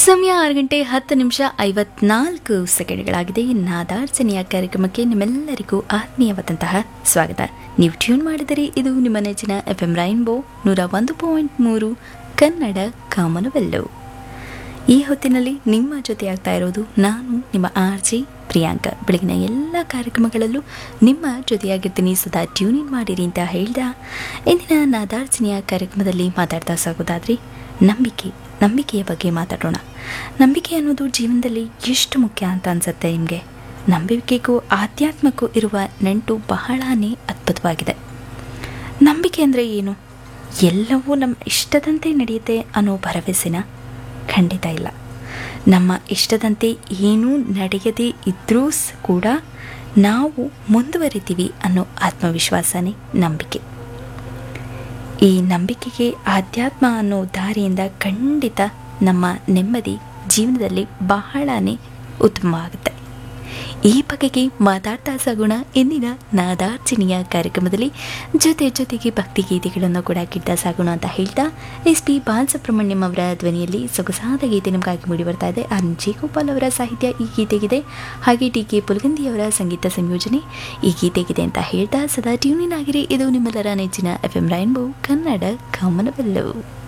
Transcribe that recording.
ಸಮಯ ಆರು ಗಂಟೆ ಹತ್ತು ನಿಮಿಷ ಐವತ್ನಾಲ್ಕು ಸೆಕೆಂಡ್ಗಳಾಗಿದೆ ನಾದಾರ್ಚನೆಯ ಕಾರ್ಯಕ್ರಮಕ್ಕೆ ನಿಮ್ಮೆಲ್ಲರಿಗೂ ಆತ್ಮೀಯವಾದಂತಹ ಸ್ವಾಗತ ನೀವು ಟ್ಯೂನ್ ಮಾಡಿದರೆ ಇದು ನಿಮ್ಮ ನೆಚ್ಚಿನ ಎಫ್ ಎಂ ರೈನ್ಬೋ ನೂರ ಒಂದು ಪಾಯಿಂಟ್ ಮೂರು ಕನ್ನಡ ಕಾಮನವೆಲ್ಲು ಈ ಹೊತ್ತಿನಲ್ಲಿ ನಿಮ್ಮ ಜೊತೆ ಆಗ್ತಾ ಇರೋದು ನಾನು ನಿಮ್ಮ ಆರ್ ಜಿ ಪ್ರಿಯಾಂಕ ಬೆಳಗಿನ ಎಲ್ಲ ಕಾರ್ಯಕ್ರಮಗಳಲ್ಲೂ ನಿಮ್ಮ ಜೊತೆಯಾಗಿರ್ತೀನಿ ಸದಾ ಟ್ಯೂನ್ ಇನ್ ಮಾಡಿರಿ ಅಂತ ಹೇಳ್ದ ಇಂದಿನ ನಾದಾರ್ಚನೆಯ ಕಾರ್ಯಕ್ರಮದಲ್ಲಿ ಮಾತಾಡ್ತಾ ಸಾಗೋದಾದ್ರೆ ನಂಬಿಕೆ ನಂಬಿಕೆಯ ಬಗ್ಗೆ ಮಾತಾಡೋಣ ನಂಬಿಕೆ ಅನ್ನೋದು ಜೀವನದಲ್ಲಿ ಎಷ್ಟು ಮುಖ್ಯ ಅಂತ ಅನ್ಸುತ್ತೆ ನಿಮಗೆ ನಂಬಿಕೆಗೂ ಆಧ್ಯಾತ್ಮಕ್ಕೂ ಇರುವ ನಂಟು ಬಹಳನೇ ಅದ್ಭುತವಾಗಿದೆ ನಂಬಿಕೆ ಅಂದರೆ ಏನು ಎಲ್ಲವೂ ನಮ್ಮ ಇಷ್ಟದಂತೆ ನಡೆಯುತ್ತೆ ಅನ್ನೋ ಭರವಸೆನ ಖಂಡಿತ ಇಲ್ಲ ನಮ್ಮ ಇಷ್ಟದಂತೆ ಏನೂ ನಡೆಯದೇ ಇದ್ದರೂ ಸ್- ಕೂಡ ನಾವು ಮುಂದುವರಿತೀವಿ ಅನ್ನೋ ಆತ್ಮವಿಶ್ವಾಸನೇ ನಂಬಿಕೆ ಈ ನಂಬಿಕೆಗೆ ಆಧ್ಯಾತ್ಮ ಅನ್ನೋ ದಾರಿಯಿಂದ ಖಂಡಿತ ನಮ್ಮ ನೆಮ್ಮದಿ ಜೀವನದಲ್ಲಿ ಬಹಳನೇ ಉತ್ತಮವಾಗುತ್ತೆ ಈ ಬಗೆಗೆ ಮಾತಾಡ್ತಾ ಸಾಗೋಣ ಇಂದಿನ ನಾದಾರ್ಚನೆಯ ಕಾರ್ಯಕ್ರಮದಲ್ಲಿ ಜೊತೆ ಜೊತೆಗೆ ಭಕ್ತಿ ಗೀತೆಗಳನ್ನು ಕೂಡ ಕೇಳ್ತಾ ಸಾಗೋಣ ಅಂತ ಹೇಳ್ತಾ ಎಸ್ ಪಿ ಬಾಲಸುಬ್ರಹ್ಮಣ್ಯಂ ಅವರ ಧ್ವನಿಯಲ್ಲಿ ಸೊಗಸಾದ ಗೀತೆ ನಮಗಾಗಿ ಮೂಡಿ ಬರ್ತಾ ಇದೆ ಆರ್ ಜಿ ಗೋಪಾಲ್ ಅವರ ಸಾಹಿತ್ಯ ಈ ಗೀತೆಗಿದೆ ಹಾಗೆ ಟಿ ಕೆ ಪುಲ್ಗಂದಿ ಅವರ ಸಂಗೀತ ಸಂಯೋಜನೆ ಈ ಗೀತೆಗಿದೆ ಅಂತ ಹೇಳ್ತಾ ಸದಾ ಟ್ಯೂನಿನ್ ಆಗಿರಿ ಇದು ನಿಮ್ಮೆಲ್ಲರ ನೆಚ್ಚಿನ ಎಫ್ ಎಂ ರೈನ್ಬೋ ಕನ್ನಡ ಕಾಮನವೆಲ್ಲವು